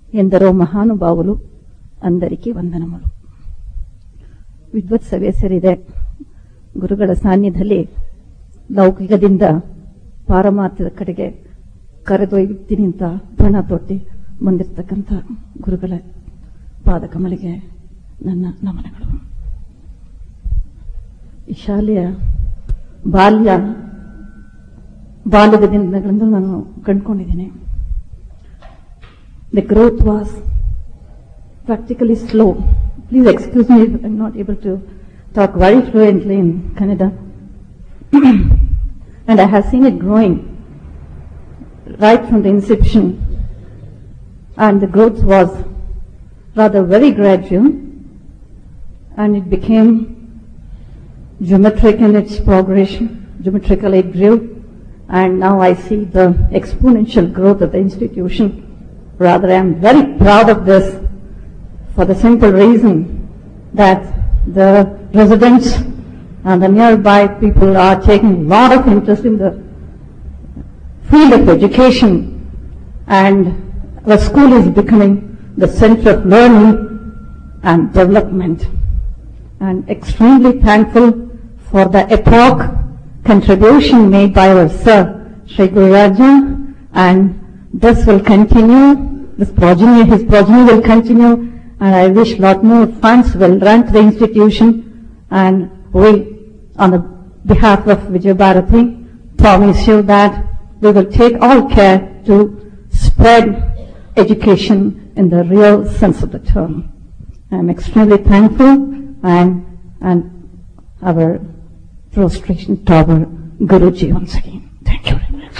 ఎందరో మహానుభావులు అందరికీ వందనములు ವಿದ್ವತ್ ಸಭೆ ಸೇರಿದೆ ಗುರುಗಳ ಸಾನ್ನಿಧ್ಯದಲ್ಲಿ ಲೌಕಿಕದಿಂದ ಪಾರಮಾರ್ಥದ ಕಡೆಗೆ ಕರೆದೊಯ್ಯುತ್ತೀನಿ ಅಂತ ಪಣ ತೊಟ್ಟಿ ಬಂದಿರತಕ್ಕಂಥ ಗುರುಗಳ ಪಾದಕಮಲಿಗೆ ನನ್ನ ನಮನಗಳು ಈ ಶಾಲೆಯ ಬಾಲ್ಯ ಬಾಲ್ಯದ ದಿನಗಳಿಂದ ನಾನು ಕಂಡುಕೊಂಡಿದ್ದೀನಿ the growth was practically slow. Please excuse me if I'm not able to talk very fluently in Kannada. and I have seen it growing right from the inception. And the growth was rather very gradual. And it became geometric in its progression. Geometrically it grew. And now I see the exponential growth of the institution. Rather, I am very proud of this for the simple reason that the residents and the nearby people are taking a lot of interest in the field of education and the school is becoming the center of learning and development. And extremely thankful for the epoch contribution made by our sir, Sri Guru Raja, and this will continue, this progeny, his progeny will continue and I wish lot more funds will run to the institution and we, on the behalf of Vijay Bharati, promise you that we will take all care to spread education in the real sense of the term. I am extremely thankful and, and our prostration to our Guruji once again. Thank you very much.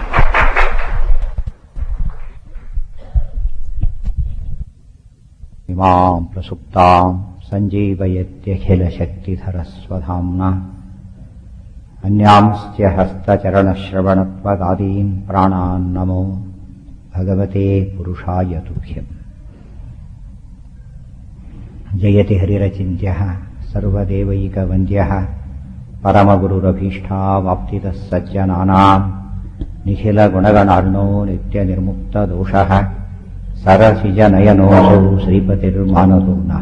इमाम् प्रसुप्ताम् सञ्जीवयत्यखिलशक्तिधरस्वधाम्ना अन्यांश्च हस्तचरणश्रवणत्वगादीन् प्राणान् नमो भगवते पुरुषाय तुभ्यम् जयति हरिरचिन्त्यः सर्वदेवैकवन्द्यः परमगुरुरभीष्टावाप्तितः सज्जनानाम् निखिलगुणगणार्णो नित्यनिर्मुक्तदोषः सरसिजनयनोऽसौ श्रीपतिर्मानतो नः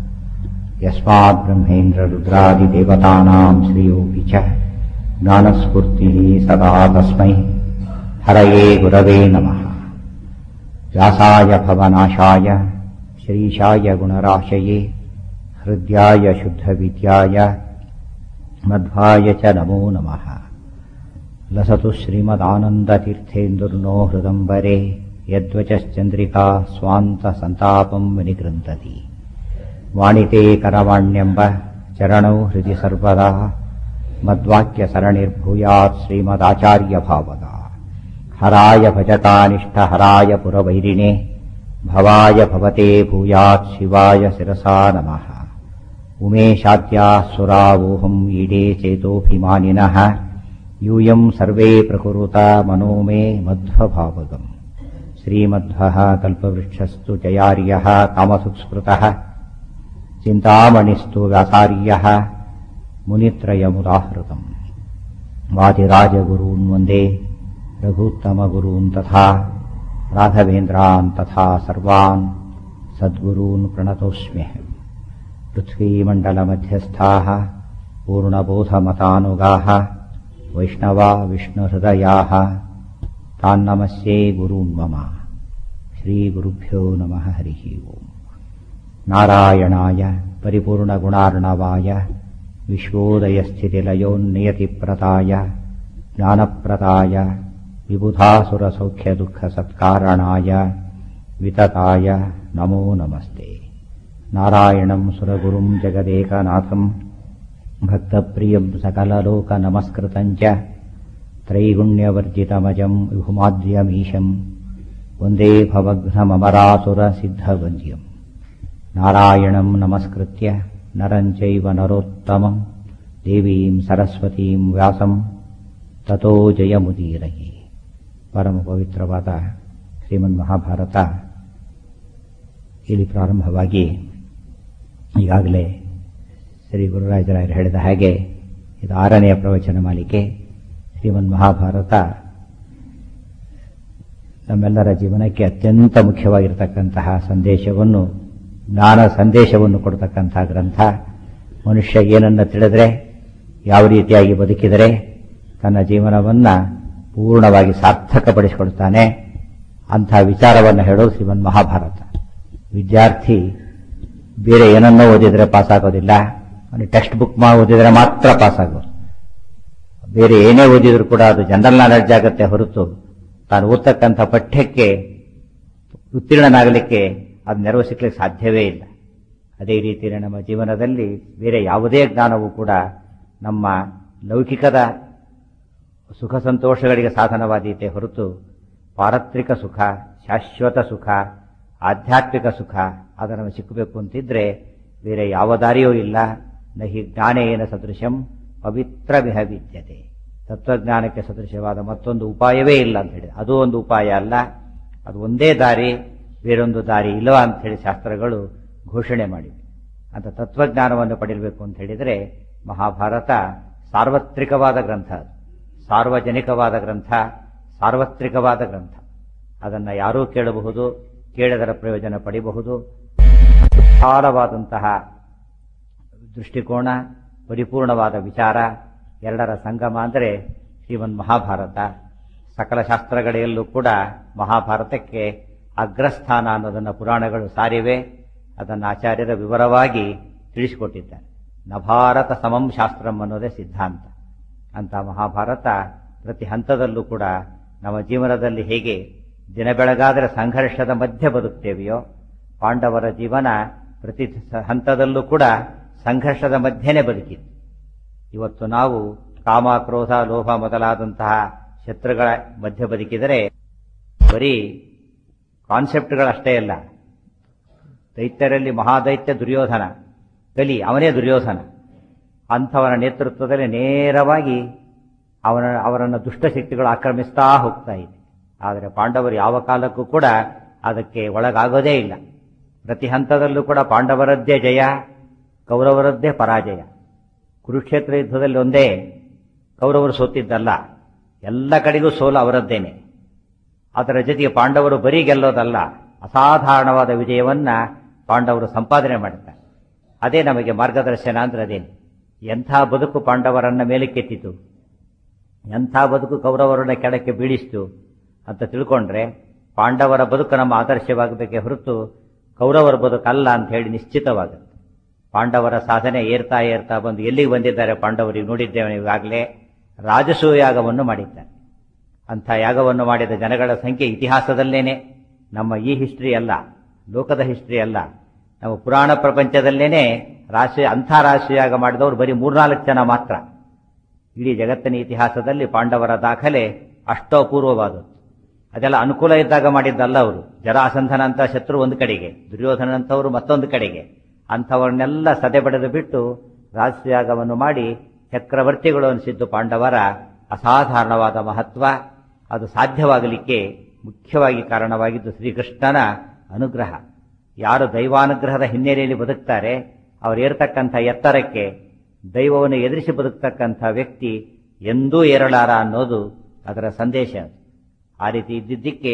यस्माद्ब्रह्मेन्द्ररुद्रादिदेवतानाम् श्रियोऽपि च ज्ञानस्फूर्तिः सदा तस्मै हरये गुरवे नमः व्यासाय भवनाशाय श्रीशाय गुणराशये हृद्याय शुद्धविद्याय मध्वाय च नमो नमः लसतु श्रीमदानन्दतीर्थेन्दुर्नो हृदम्बरे यद्वचश्चन्द्रिका स्वान्तसन्तापम् विनिकृन्तति वाणिते करवाण्यम्ब चरणौ हृदि सर्वदा मद्वाक्यसरणिर्भूयात् श्रीमदाचार्यभावगा हराय भजतानिष्ठहराय पुरवैरिणे भवाय भवते भूयात् शिवाय शिरसा नमः उमेशाद्याः सुरावोहम् ईडे चेतोऽभिमानिनः यूयम् सर्वे प्रकुरुत मनो मे मध्वभावगम् श्रीमध्वः कल्पवृक्षस्तु जयार्यः कामसुस्मृतः चिन्तामणिस्तु व्यासार्यः मुनित्रयमुदाहृतम् वादिराजगुरून् वन्दे रघूत्तमगुरून् तथा राघवेन्द्रान् तथा सर्वान् सद्गुरून् प्रणतोऽस्म्यहम् पृथ्वीमण्डलमध्यस्थाः पूर्णबोधमतानुगाः वैष्णवा विष्णुहृदयाः तान्नमस्ये गुरून् मम श्रीगुरुभ्यो नमः हरिः ओम् नारायणाय परिपूर्णगुणार्णवाय विश्वोदयस्थितिलयोन्नियतिप्रदाय ज्ञानप्रदाय विबुधासुरसौख्यदुःखसत्कारणाय वितताय नमो नमस्ते नारायणम् सुरगुरुम् जगदेकनाथम् भक्तप्रियम् सकललोकनमस्कृतम् च त्रैगुण्यवर्जितमजम् विभुमाद्यमीशम् वन्दे भवघ्नममरासुरसिद्धवन्द्यम् नारायणम् नमस्कृत्य नरम् चैव नरोत्तमम् देवीम् सरस्वतीम् व्यासम् ತಥೋ ಜಯಮುದೀರಹಿ ಪರಮ ಪವಿತ್ರವಾದ ಶ್ರೀಮನ್ ಮಹಾಭಾರತ ಇಲ್ಲಿ ಪ್ರಾರಂಭವಾಗಿ ಈಗಾಗಲೇ ಶ್ರೀ ಗುರುರಾಜರಾಯರು ಹೇಳಿದ ಹಾಗೆ ಇದು ಆರನೆಯ ಪ್ರವಚನ ಮಾಲಿಕೆ ಶ್ರೀಮನ್ ಮಹಾಭಾರತ ನಮ್ಮೆಲ್ಲರ ಜೀವನಕ್ಕೆ ಅತ್ಯಂತ ಮುಖ್ಯವಾಗಿರತಕ್ಕಂತಹ ಸಂದೇಶವನ್ನು ಜ್ಞಾನ ಸಂದೇಶವನ್ನು ಕೊಡ್ತಕ್ಕಂತಹ ಗ್ರಂಥ ಮನುಷ್ಯ ಏನನ್ನ ತಿಳಿದ್ರೆ ಯಾವ ರೀತಿಯಾಗಿ ಬದುಕಿದರೆ ತನ್ನ ಜೀವನವನ್ನು ಪೂರ್ಣವಾಗಿ ಸಾರ್ಥಕಪಡಿಸಿಕೊಳ್ತಾನೆ ಅಂಥ ವಿಚಾರವನ್ನು ಹೇಳೋದು ಶ್ರೀಮನ್ ಮಹಾಭಾರತ ವಿದ್ಯಾರ್ಥಿ ಬೇರೆ ಏನನ್ನೋ ಓದಿದರೆ ಪಾಸ್ ಆಗೋದಿಲ್ಲ ಟೆಕ್ಸ್ಟ್ ಬುಕ್ ಮಾ ಓದಿದರೆ ಮಾತ್ರ ಪಾಸ್ ಆಗೋದು ಬೇರೆ ಏನೇ ಓದಿದ್ರು ಕೂಡ ಅದು ಜನರಲ್ ನಾಲೆಡ್ಜ್ ಆಗುತ್ತೆ ಹೊರತು ತಾನು ಓದ್ತಕ್ಕಂಥ ಪಠ್ಯಕ್ಕೆ ಉತ್ತೀರ್ಣನಾಗಲಿಕ್ಕೆ ಅದು ನೆರವು ಸಿಗ್ಲಿಕ್ಕೆ ಸಾಧ್ಯವೇ ಇಲ್ಲ ಅದೇ ರೀತಿ ನಮ್ಮ ಜೀವನದಲ್ಲಿ ಬೇರೆ ಯಾವುದೇ ಜ್ಞಾನವೂ ಕೂಡ ನಮ್ಮ ಲೌಕಿಕದ ಸುಖ ಸಂತೋಷಗಳಿಗೆ ಸಾಧನವಾದೀತೆ ಹೊರತು ಪಾರತ್ರಿಕ ಸುಖ ಶಾಶ್ವತ ಸುಖ ಆಧ್ಯಾತ್ಮಿಕ ಸುಖ ಅದು ನಮಗೆ ಸಿಕ್ಕಬೇಕು ಅಂತಿದ್ರೆ ಬೇರೆ ಯಾವ ದಾರಿಯೂ ಇಲ್ಲ ನಹಿ ಜ್ಞಾನೇನ ಸದೃಶಂ ಪವಿತ್ರ ವಿಹವಿದ್ಯತೆ ತತ್ವಜ್ಞಾನಕ್ಕೆ ಸದೃಶವಾದ ಮತ್ತೊಂದು ಉಪಾಯವೇ ಇಲ್ಲ ಅಂತ ಹೇಳಿ ಅದು ಒಂದು ಉಪಾಯ ಅಲ್ಲ ಅದು ಒಂದೇ ದಾರಿ ಬೇರೊಂದು ದಾರಿ ಇಲ್ಲವಾ ಅಂತ ಹೇಳಿ ಶಾಸ್ತ್ರಗಳು ಘೋಷಣೆ ಮಾಡಿವೆ ಅಂತ ತತ್ವಜ್ಞಾನವನ್ನು ಪಡೆಯಬೇಕು ಅಂತ ಹೇಳಿದರೆ ಮಹಾಭಾರತ ಸಾರ್ವತ್ರಿಕವಾದ ಗ್ರಂಥ ಅದು ಸಾರ್ವಜನಿಕವಾದ ಗ್ರಂಥ ಸಾರ್ವತ್ರಿಕವಾದ ಗ್ರಂಥ ಅದನ್ನು ಯಾರೂ ಕೇಳಬಹುದು ಕೇಳದರ ಪ್ರಯೋಜನ ಪಡೆಯಬಹುದು ವಿಶಾಲವಾದಂತಹ ದೃಷ್ಟಿಕೋನ ಪರಿಪೂರ್ಣವಾದ ವಿಚಾರ ಎರಡರ ಸಂಗಮ ಅಂದರೆ ಶ್ರೀಮನ್ ಮಹಾಭಾರತ ಸಕಲ ಶಾಸ್ತ್ರಗಳೆಲ್ಲೂ ಕೂಡ ಮಹಾಭಾರತಕ್ಕೆ ಅಗ್ರಸ್ಥಾನ ಅನ್ನೋದನ್ನು ಪುರಾಣಗಳು ಸಾರಿವೆ ಅದನ್ನು ಆಚಾರ್ಯರ ವಿವರವಾಗಿ ತಿಳಿಸಿಕೊಟ್ಟಿದ್ದಾರೆ ನಭಾರತ ಸಮಂ ಶಾಸ್ತ್ರಂ ಅನ್ನೋದೇ ಸಿದ್ಧಾಂತ ಅಂತ ಮಹಾಭಾರತ ಪ್ರತಿ ಹಂತದಲ್ಲೂ ಕೂಡ ನಮ್ಮ ಜೀವನದಲ್ಲಿ ಹೇಗೆ ದಿನ ಬೆಳಗಾದರೆ ಸಂಘರ್ಷದ ಮಧ್ಯೆ ಬದುಕ್ತೇವೆಯೋ ಪಾಂಡವರ ಜೀವನ ಪ್ರತಿ ಹಂತದಲ್ಲೂ ಕೂಡ ಸಂಘರ್ಷದ ಮಧ್ಯೆನೇ ಬದುಕಿತ್ತು ಇವತ್ತು ನಾವು ಕಾಮ ಕ್ರೋಧ ಲೋಭ ಮೊದಲಾದಂತಹ ಶತ್ರುಗಳ ಮಧ್ಯೆ ಬದುಕಿದರೆ ಬರೀ ಕಾನ್ಸೆಪ್ಟ್ಗಳಷ್ಟೇ ಅಲ್ಲ ದೈತ್ಯರಲ್ಲಿ ಮಹಾದೈತ್ಯ ದುರ್ಯೋಧನ ಕಲಿ ಅವನೇ ದುರ್ಯೋಧನ ಅಂಥವನ ನೇತೃತ್ವದಲ್ಲಿ ನೇರವಾಗಿ ಅವನ ಅವರನ್ನು ದುಷ್ಟಶಕ್ತಿಗಳು ಆಕ್ರಮಿಸ್ತಾ ಹೋಗ್ತಾ ಇದೆ ಆದರೆ ಪಾಂಡವರು ಯಾವ ಕಾಲಕ್ಕೂ ಕೂಡ ಅದಕ್ಕೆ ಒಳಗಾಗೋದೇ ಇಲ್ಲ ಪ್ರತಿ ಹಂತದಲ್ಲೂ ಕೂಡ ಪಾಂಡವರದ್ದೇ ಜಯ ಕೌರವರದ್ದೇ ಪರಾಜಯ ಕುರುಕ್ಷೇತ್ರ ಯುದ್ಧದಲ್ಲಿ ಒಂದೇ ಕೌರವರು ಸೋತಿದ್ದಲ್ಲ ಎಲ್ಲ ಕಡೆಗೂ ಸೋಲು ಅವರದ್ದೇನೆ ಅದರ ಜೊತೆಗೆ ಪಾಂಡವರು ಬರೀ ಗೆಲ್ಲೋದಲ್ಲ ಅಸಾಧಾರಣವಾದ ವಿಜಯವನ್ನ ಪಾಂಡವರು ಸಂಪಾದನೆ ಮಾಡುತ್ತಾರೆ ಅದೇ ನಮಗೆ ಮಾರ್ಗದರ್ಶನ ಅಂದ್ರೆ ಅದೇನು ಎಂಥ ಬದುಕು ಪಾಂಡವರನ್ನ ಮೇಲಕ್ಕೆತ್ತಿತು ಎಂಥ ಬದುಕು ಕೌರವರನ್ನ ಕೆಳಕ್ಕೆ ಬೀಳಿಸ್ತು ಅಂತ ತಿಳ್ಕೊಂಡ್ರೆ ಪಾಂಡವರ ಬದುಕು ನಮ್ಮ ಆದರ್ಶವಾಗಬೇಕೇ ಹೊರತು ಕೌರವರ ಬದುಕಲ್ಲ ಅಂತ ಹೇಳಿ ನಿಶ್ಚಿತವಾಗುತ್ತೆ ಪಾಂಡವರ ಸಾಧನೆ ಏರ್ತಾ ಏರ್ತಾ ಬಂದು ಎಲ್ಲಿಗೆ ಬಂದಿದ್ದಾರೆ ಪಾಂಡವರಿಗೆ ನೋಡಿದ್ದೇವೆ ಈಗಾಗಲೇ ರಾಜಸೂಯ ಯಾಗವನ್ನು ಮಾಡಿದ್ದಾರೆ ಅಂಥ ಯಾಗವನ್ನು ಮಾಡಿದ ಜನಗಳ ಸಂಖ್ಯೆ ಇತಿಹಾಸದಲ್ಲೇನೆ ನಮ್ಮ ಈ ಹಿಸ್ಟ್ರಿ ಅಲ್ಲ ಲೋಕದ ಹಿಸ್ಟ್ರಿ ಅಲ್ಲ ನಮ್ಮ ಪುರಾಣ ಪ್ರಪಂಚದಲ್ಲೇನೆ ರಾಷ್ಟ್ರೀಯ ಅಂಥ ರಾಷ್ಟ್ರೀಯ ಯಾಗ ಮಾಡಿದವರು ಬರೀ ಮೂರ್ನಾಲ್ಕು ಜನ ಮಾತ್ರ ಇಡೀ ಜಗತ್ತಿನ ಇತಿಹಾಸದಲ್ಲಿ ಪಾಂಡವರ ದಾಖಲೆ ಅಷ್ಟೋ ಅಪೂರ್ವವಾದದ್ದು ಅದೆಲ್ಲ ಅನುಕೂಲ ಇದ್ದಾಗ ಮಾಡಿದ್ದಲ್ಲ ಅವರು ಜರಾಸಂಧನ ಅಂತ ಶತ್ರು ಒಂದು ಕಡೆಗೆ ದುರ್ಯೋಧನಂತವರು ಮತ್ತೊಂದು ಕಡೆಗೆ ಅಂಥವರನ್ನೆಲ್ಲ ಸದೆ ಬಡಿದು ಬಿಟ್ಟು ರಾಷ್ಟ್ರಯಾಗವನ್ನು ಮಾಡಿ ಚಕ್ರವರ್ತಿಗಳು ಅನಿಸಿದ್ದು ಪಾಂಡವರ ಅಸಾಧಾರಣವಾದ ಮಹತ್ವ ಅದು ಸಾಧ್ಯವಾಗಲಿಕ್ಕೆ ಮುಖ್ಯವಾಗಿ ಕಾರಣವಾಗಿದ್ದು ಶ್ರೀಕೃಷ್ಣನ ಅನುಗ್ರಹ ಯಾರು ದೈವಾನುಗ್ರಹದ ಹಿನ್ನೆಲೆಯಲ್ಲಿ ಬದುಕ್ತಾರೆ ಅವರು ಏರ್ತಕ್ಕಂಥ ಎತ್ತರಕ್ಕೆ ದೈವವನ್ನು ಎದುರಿಸಿ ಬದುಕ್ತಕ್ಕಂಥ ವ್ಯಕ್ತಿ ಎಂದೂ ಏರಲಾರ ಅನ್ನೋದು ಅದರ ಸಂದೇಶ ಆ ರೀತಿ ಇದ್ದಿದ್ದಕ್ಕೆ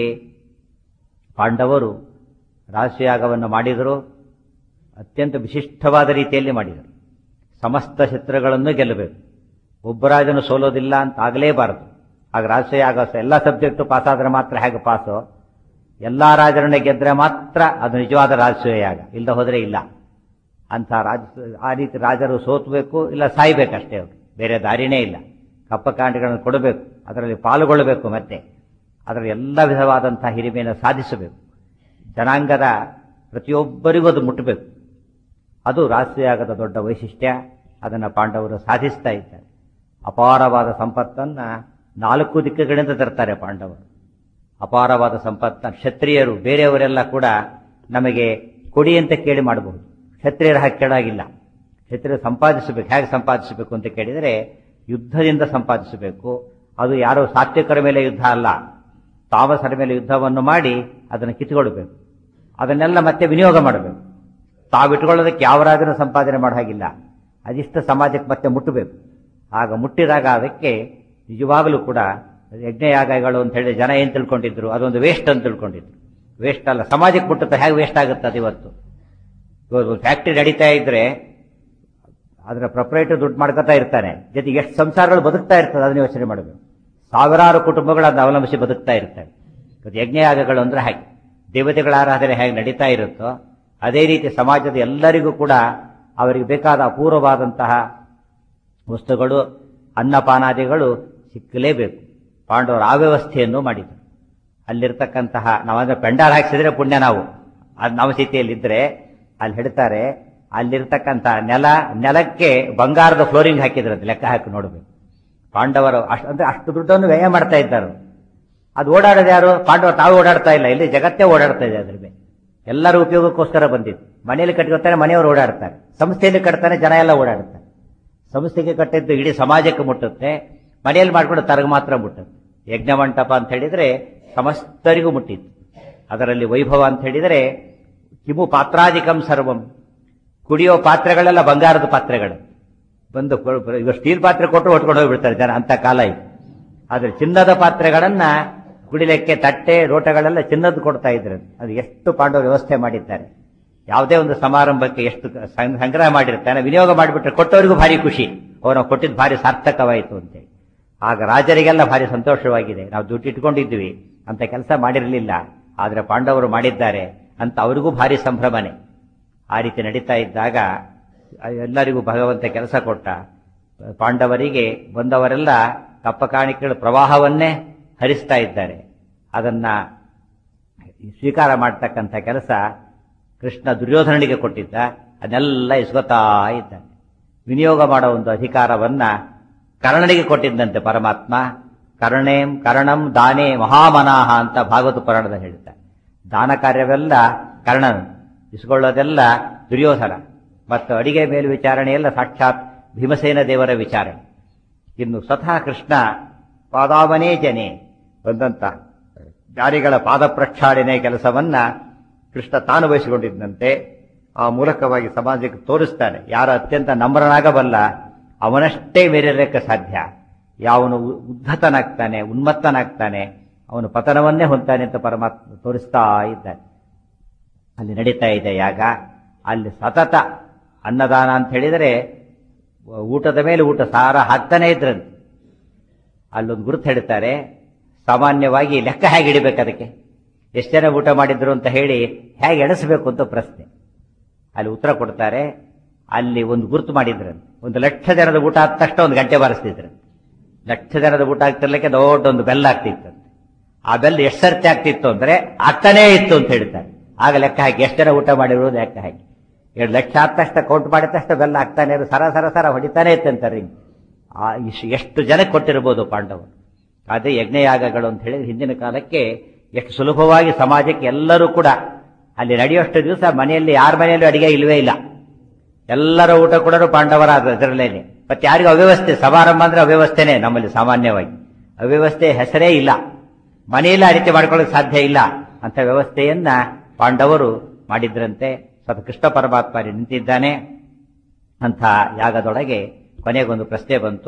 ಪಾಂಡವರು ರಾಷ್ಟ್ರಯಾಗವನ್ನು ಮಾಡಿದರು ಅತ್ಯಂತ ವಿಶಿಷ್ಟವಾದ ರೀತಿಯಲ್ಲಿ ಮಾಡಿದರು ಸಮಸ್ತ ಶತ್ರುಗಳನ್ನು ಗೆಲ್ಲಬೇಕು ಒಬ್ಬರಾಜನು ಸೋಲೋದಿಲ್ಲ ಅಂತ ಆಗಲೇಬಾರದು ಆಗ ರಾಷ್ಟ್ರಯಾಗ ಎಲ್ಲ ಸಬ್ಜೆಕ್ಟು ಪಾಸ್ ಆದ್ರೆ ಮಾತ್ರ ಹೇಗೆ ಪಾಸು ಎಲ್ಲಾ ರಾಜರನ್ನ ಗೆದ್ರೆ ಮಾತ್ರ ಅದು ನಿಜವಾದ ರಾಜಸೂಯ ಯಾಗ ಇಲ್ಲದ ಹೋದ್ರೆ ಇಲ್ಲ ಅಂತ ರಾಜ ಆ ರೀತಿ ರಾಜರು ಸೋತ್ಬೇಕು ಇಲ್ಲ ಸಾಯ್ಬೇಕಷ್ಟೇ ಅವರು ಬೇರೆ ದಾರಿನೇ ಇಲ್ಲ ಕಪ್ಪಕಾಂಡಿಗಳನ್ನು ಕೊಡಬೇಕು ಅದರಲ್ಲಿ ಪಾಲ್ಗೊಳ್ಳಬೇಕು ಮತ್ತೆ ಅದರಲ್ಲಿ ಎಲ್ಲ ವಿಧವಾದಂತಹ ಹಿರಿಮೆಯನ್ನು ಸಾಧಿಸಬೇಕು ಜನಾಂಗದ ಪ್ರತಿಯೊಬ್ಬರಿಗೂ ಅದು ಮುಟ್ಟಬೇಕು ಅದು ರಾಷ್ಟ್ರೀಯಾಗದ ದೊಡ್ಡ ವೈಶಿಷ್ಟ್ಯ ಅದನ್ನು ಪಾಂಡವರು ಸಾಧಿಸ್ತಾ ಇದ್ದಾರೆ ಅಪಾರವಾದ ಸಂಪತ್ತನ್ನ ನಾಲ್ಕು ದಿಕ್ಕುಗಳಿಂದ ತರ್ತಾರೆ ಪಾಂಡವರು ಅಪಾರವಾದ ಸಂಪತ್ತ ಕ್ಷತ್ರಿಯರು ಬೇರೆಯವರೆಲ್ಲ ಕೂಡ ನಮಗೆ ಕೊಡಿ ಅಂತ ಕೇಳಿ ಮಾಡಬಹುದು ಕ್ಷತ್ರಿಯರ ಹಾಗೆ ಕೇಳಾಗಿಲ್ಲ ಕ್ಷತ್ರಿಯರು ಸಂಪಾದಿಸಬೇಕು ಹೇಗೆ ಸಂಪಾದಿಸಬೇಕು ಅಂತ ಕೇಳಿದರೆ ಯುದ್ಧದಿಂದ ಸಂಪಾದಿಸಬೇಕು ಅದು ಯಾರೋ ಸಾತ್ವಿಕರ ಮೇಲೆ ಯುದ್ಧ ಅಲ್ಲ ತಾಮಸರ ಮೇಲೆ ಯುದ್ಧವನ್ನು ಮಾಡಿ ಅದನ್ನು ಕಿತ್ಕೊಳ್ಬೇಕು ಅದನ್ನೆಲ್ಲ ಮತ್ತೆ ವಿನಿಯೋಗ ಮಾಡಬೇಕು ತಾವಿಟ್ಕೊಳ್ಳೋದಕ್ಕೆ ಯಾವ ರಾಜನ ಸಂಪಾದನೆ ಮಾಡೋ ಹಾಗಿಲ್ಲ ಅದಿಷ್ಟ ಸಮಾಜಕ್ಕೆ ಮತ್ತೆ ಮುಟ್ಟಬೇಕು ಆಗ ಮುಟ್ಟಿದಾಗ ಅದಕ್ಕೆ ನಿಜವಾಗಲೂ ಕೂಡ ಯಜ್ಞಯಾಗಗಳು ಅಂತ ಹೇಳಿ ಜನ ಏನ್ ತಿಳ್ಕೊಂಡಿದ್ರು ಅದೊಂದು ವೇಸ್ಟ್ ಅಂತ ತಿಳ್ಕೊಂಡಿದ್ರು ವೇಸ್ಟ್ ಅಲ್ಲ ಸಮಾಜಕ್ಕೆ ಬಿಟ್ಟುತ್ತೆ ಹೇಗೆ ವೇಸ್ಟ್ ಆಗುತ್ತೆ ಅದು ಇವತ್ತು ಫ್ಯಾಕ್ಟ್ರಿ ನಡೀತಾ ಇದ್ರೆ ಅದರ ಪ್ರೊಪರೇಟರ್ ದುಡ್ಡು ಮಾಡ್ಕೊತಾ ಇರ್ತಾನೆ ಜೊತೆಗೆ ಎಷ್ಟು ಸಂಸಾರಗಳು ಬದುಕ್ತಾ ಇರ್ತದೆ ಅದನ್ನ ಯೋಚನೆ ಮಾಡಬೇಕು ಸಾವಿರಾರು ಕುಟುಂಬಗಳು ಅದನ್ನ ಅವಲಂಬಿಸಿ ಬದುಕ್ತಾ ಇರ್ತವೆ ಇವತ್ತು ಯಜ್ಞಯಾಗಗಳು ಅಂದ್ರೆ ಹಾಗೆ ದೇವತೆಗಳ ಆರಾಧನೆ ಹೇಗೆ ನಡೀತಾ ಇರುತ್ತೋ ಅದೇ ರೀತಿ ಸಮಾಜದ ಎಲ್ಲರಿಗೂ ಕೂಡ ಅವರಿಗೆ ಬೇಕಾದ ಅಪೂರ್ವವಾದಂತಹ ವಸ್ತುಗಳು ಅನ್ನಪಾನಾದಿಗಳು ಸಿಕ್ಕಲೇಬೇಕು ಪಾಂಡವರು ಆ ವ್ಯವಸ್ಥೆಯನ್ನು ಮಾಡಿದರು ಅಲ್ಲಿರ್ತಕ್ಕಂತಹ ನಾವಂದ್ರೆ ಪೆಂಡಾಲ್ ಹಾಕ್ಸಿದ್ರೆ ಪುಣ್ಯ ನಾವು ಅದು ನಮ್ಮ ಸ್ಥಿತಿಯಲ್ಲಿದ್ದರೆ ಅಲ್ಲಿ ಹಿಡ್ತಾರೆ ಅಲ್ಲಿರ್ತಕ್ಕಂಥ ನೆಲ ನೆಲಕ್ಕೆ ಬಂಗಾರದ ಫ್ಲೋರಿಂಗ್ ಹಾಕಿದ್ರಂತೆ ಲೆಕ್ಕ ಹಾಕಿ ನೋಡಬೇಕು ಪಾಂಡವರು ಅಷ್ಟು ಅಂದ್ರೆ ಅಷ್ಟು ದುಡ್ಡನ್ನು ವ್ಯಯ ಮಾಡ್ತಾ ಇದ್ದಾರೆ ಅದು ಓಡಾಡೋದು ಯಾರು ಪಾಂಡವರು ತಾವು ಓಡಾಡ್ತಾ ಇಲ್ಲ ಇಲ್ಲಿ ಜಗತ್ತೇ ಓಡಾಡ್ತಾ ಇದೆ ಅದ್ರ ಮೇಲೆ ಎಲ್ಲರ ಉಪಯೋಗಕ್ಕೋಸ್ಕರ ಬಂದಿದ್ದು ಮನೆಯಲ್ಲಿ ಕಟ್ಕೊತಾರೆ ಮನೆಯವರು ಓಡಾಡ್ತಾರೆ ಸಂಸ್ಥೆಯಲ್ಲಿ ಕಟ್ತಾನೆ ಜನ ಎಲ್ಲ ಓಡಾಡ್ತಾರೆ ಸಂಸ್ಥೆಗೆ ಕಟ್ಟಿದ್ದು ಇಡೀ ಸಮಾಜಕ್ಕೆ ಮುಟ್ಟುತ್ತೆ ಮನೆಯಲ್ಲಿ ಮಾಡ್ಕೊಂಡು ತರಗ ಮಾತ್ರ ಮುಟ್ಟುತ್ತೆ ಯಜ್ಞ ಮಂಟಪ ಅಂತ ಹೇಳಿದ್ರೆ ಸಮಸ್ತರಿಗೂ ಮುಟ್ಟಿತ್ತು ಅದರಲ್ಲಿ ವೈಭವ ಅಂತ ಹೇಳಿದರೆ ಕಿಮು ಪಾತ್ರಾಧಿಕಂ ಸರ್ವಂ ಕುಡಿಯೋ ಪಾತ್ರೆಗಳೆಲ್ಲ ಬಂಗಾರದ ಪಾತ್ರೆಗಳು ಬಂದು ಇವಾಗ ಸ್ಟೀಲ್ ಪಾತ್ರೆ ಕೊಟ್ಟು ಹೊಟ್ಕೊಂಡು ಹೋಗ್ಬಿಡ್ತಾರೆ ಜನ ಅಂತ ಕಾಲ ಇದು ಆದ್ರೆ ಚಿನ್ನದ ಪಾತ್ರೆಗಳನ್ನ ಕುಡಿಲಿಕ್ಕೆ ತಟ್ಟೆ ಲೋಟಗಳೆಲ್ಲ ಚಿನ್ನದ್ದು ಕೊಡ್ತಾ ಇದ್ರು ಅದು ಎಷ್ಟು ಪಾಂಡವರು ವ್ಯವಸ್ಥೆ ಮಾಡಿದ್ದಾರೆ ಯಾವುದೇ ಒಂದು ಸಮಾರಂಭಕ್ಕೆ ಎಷ್ಟು ಸಂ- ಸಂಗ್ರಹ ಮಾಡಿರ್ತಾನೆ ವಿನಿಯೋಗ ಮಾಡಿಬಿಟ್ರೆ ಕೊಟ್ಟವರಿಗೂ ಭಾರಿ ಖುಷಿ ಅವನು ಕೊಟ್ಟಿದ್ದು ಭಾರಿ ಸಾರ್ಥಕವಾಯಿತು ಅಂತೇಳಿ ಆಗ ರಾಜರಿಗೆಲ್ಲ ಭಾರಿ ಸಂತೋಷವಾಗಿದೆ ನಾವು ದುಡ್ಡು ಇಟ್ಕೊಂಡಿದ್ವಿ ಅಂತ ಕೆಲಸ ಮಾಡಿರಲಿಲ್ಲ ಆದ್ರೆ ಪಾಂಡವರು ಮಾಡಿದ್ದಾರೆ ಅಂತ ಅವರಿಗೂ ಭಾರಿ ಸಂಭ್ರಮನೆ ಆ ರೀತಿ ನಡೀತಾ ಇದ್ದಾಗ ಎಲ್ಲರಿಗೂ ಭಗವಂತ ಕೆಲಸ ಕೊಟ್ಟ ಪಾಂಡವರಿಗೆ ಬಂದವರೆಲ್ಲ ಕಪ್ಪ ಕಾಣಿಕೆಗಳ ಪ್ರವಾಹವನ್ನೇ ಹರಿಸ್ತಾ ಇದ್ದಾರೆ ಅದನ್ನ ಸ್ವೀಕಾರ ಮಾಡ್ತಕ್ಕಂಥ ಕೆಲಸ ಕೃಷ್ಣ ದುರ್ಯೋಧನನಿಗೆ ಕೊಟ್ಟಿದ್ದ ಅದನ್ನೆಲ್ಲ ಇಸ್ಕೊತಾ ಇದ್ದಾನೆ ವಿನಿಯೋಗ ಮಾಡೋ ಒಂದು ಅಧಿಕಾರವನ್ನ ಕರ್ಣನಿಗೆ ಕೊಟ್ಟಿದ್ದಂತೆ ಪರಮಾತ್ಮ ಕರ್ಣೇಂ ಕರ್ಣಂ ದಾನೇ ಮಹಾಮನಾಹ ಅಂತ ಭಾಗವತ ಪುರಾಣದಲ್ಲಿ ಹೇಳ್ತಾರೆ ದಾನ ಕಾರ್ಯವೆಲ್ಲ ಕರ್ಣನು ಇಸ್ಕೊಳ್ಳೋದೆಲ್ಲ ದುರ್ಯೋಧನ ಮತ್ತು ಅಡಿಗೆ ಮೇಲ್ವಿಚಾರಣೆ ಎಲ್ಲ ಸಾಕ್ಷಾತ್ ಭೀಮಸೇನ ದೇವರ ವಿಚಾರಣೆ ಇನ್ನು ಸ್ವತಃ ಕೃಷ್ಣ ಪಾದಾವನೇ ಜನೆ ಬಂದಂತ ಜಾರಿಗಳ ಪಾದ ಪ್ರಕ್ಷಾಳನೆ ಕೆಲಸವನ್ನ ಕೃಷ್ಣ ತಾನು ವಹಿಸಿಕೊಂಡಿದ್ದಂತೆ ಆ ಮೂಲಕವಾಗಿ ಸಮಾಜಕ್ಕೆ ತೋರಿಸ್ತಾನೆ ಯಾರ ಅತ್ಯಂತ ನಮ್ರನಾಗಬಲ್ಲ ಅವನಷ್ಟೇ ಮೇರಿರಲಿಕ್ಕೆ ಸಾಧ್ಯ ಯಾವನು ಉ- ಉದ್ಧತನಾಗ್ತಾನೆ ಉನ್ಮತ್ತನಾಗ್ತಾನೆ ಅವನು ಪತನವನ್ನೇ ಹೊಂದ್ತಾನೆ ಅಂತ ಪರಮಾತ್ಮ ತೋರಿಸ್ತಾ ಇದ್ದಾನೆ ಅಲ್ಲಿ ನಡೀತಾ ಇದೆ ಯಾಗ ಅಲ್ಲಿ ಸತತ ಅನ್ನದಾನ ಅಂತ ಹೇಳಿದರೆ ಊಟದ ಮೇಲೆ ಊಟ ಸಾರ ಹಾಕ್ತಾನೆ ಇದ್ರಂತೆ ಅಲ್ಲೊಂದು ಗುರುತು ಹೇಳ್ತಾರೆ ಸಾಮಾನ್ಯವಾಗಿ ಲೆಕ್ಕ ಹೇಗೆ ಹಿಡಿಬೇಕು ಅದಕ್ಕೆ ಎಷ್ಟು ಜನ ಊಟ ಮಾಡಿದ್ರು ಅಂತ ಹೇಳಿ ಹೇಗೆ ಎಣಿಸಬೇಕು ಅಂತ ಪ್ರಶ್ನೆ ಅಲ್ಲಿ ಉತ್ತರ ಕೊಡ್ತಾರೆ ಅಲ್ಲಿ ಒಂದು ಗುರುತು ಮಾಡಿದ್ರಂತೆ ಒಂದು ಲಕ್ಷ ಜನದ ಊಟ ಆದ ತಕ್ಷಣ ಒಂದು ಗಂಟೆ ಬಾರಿಸ್ತಿದ್ರಂತೆ ಲಕ್ಷ ಜನದ ಊಟ ಆಗ್ತಿರ್ಲಿಕ್ಕೆ ದೊಡ್ಡ ಒಂದು ಬೆಲ್ಲ ಆಗ್ತಿತ್ತಂತೆ ಆ ಬೆಲ್ಲ ಎಷ್ಟು ಸರ್ತಿ ಆಗ್ತಿತ್ತು ಅಂದ್ರೆ ಆಗ್ತಾನೇ ಇತ್ತು ಅಂತ ಹೇಳ್ತಾರೆ ಆಗ ಲೆಕ್ಕ ಹಾಕಿ ಎಷ್ಟು ಜನ ಊಟ ಮಾಡಿರೋದು ಲೆಕ್ಕ ಹಾಕಿ ಎರಡು ಲಕ್ಷ ಆದ ತಕ್ಷಣ ಕೌಂಟ್ ಮಾಡಿದ ತಕ್ಷಣ ಬೆಲ್ಲ ಆಗ್ತಾನೆ ಇರೋದು ಸರ ಸರ ಸರ ಹೊಡಿತಾನೆ ಇತ್ತಂತಾರೆ ಹಿಂಗೆ. ಆ ಇಶ್- ಎಷ್ಟು ಜನಕ್ಕೆ ಕೊಟ್ಟಿರ್ಬೋದು ಪಾಂಡವರು ಅದೇ ಯಜ್ಞಯಾಗಗಳು ಅಂತ ಹೇಳಿದ್ರೆ ಹಿಂದಿನ ಕಾಲಕ್ಕೆ ಎಷ್ಟು ಸುಲಭವಾಗಿ ಸಮಾಜಕ್ಕೆ ಎಲ್ಲರೂ ಕೂಡ ಅಲ್ಲಿ ನಡೆಯುವಷ್ಟು ದಿವಸ ಮನೆಯಲ್ಲಿ ಯಾರ ಮನೆಯಲ್ಲೂ ಅಡಿಗೆ ಇಲ್ವೇ ಇಲ್ಲ ಎಲ್ಲರ ಊಟ ಕೂಡ ಪಾಂಡವರ ಅದರಲ್ಲೇನೆ ಮತ್ತೆ ಯಾರಿಗೂ ಅವ್ಯವಸ್ಥೆ ಸಮಾರಂಭ ಅಂದ್ರೆ ಅವ್ಯವಸ್ಥೆನೇ ನಮ್ಮಲ್ಲಿ ಸಾಮಾನ್ಯವಾಗಿ ಅವ್ಯವಸ್ಥೆ ಹೆಸರೇ ಇಲ್ಲ ಮನೆಯಲ್ಲಿ ಆ ರೀತಿ ಮಾಡ್ಕೊಳ್ಳೋಕೆ ಸಾಧ್ಯ ಇಲ್ಲ ಅಂತ ವ್ಯವಸ್ಥೆಯನ್ನ ಪಾಂಡವರು ಮಾಡಿದ್ರಂತೆ ಸ್ವತಃ ಕೃಷ್ಣ ಪರಮಾತ್ಮ ಅಲ್ಲಿ ನಿಂತಿದ್ದಾನೆ ಅಂಥ ಯಾಗದೊಳಗೆ ಕೊನೆಗೊಂದು ಪ್ರಶ್ನೆ ಬಂತು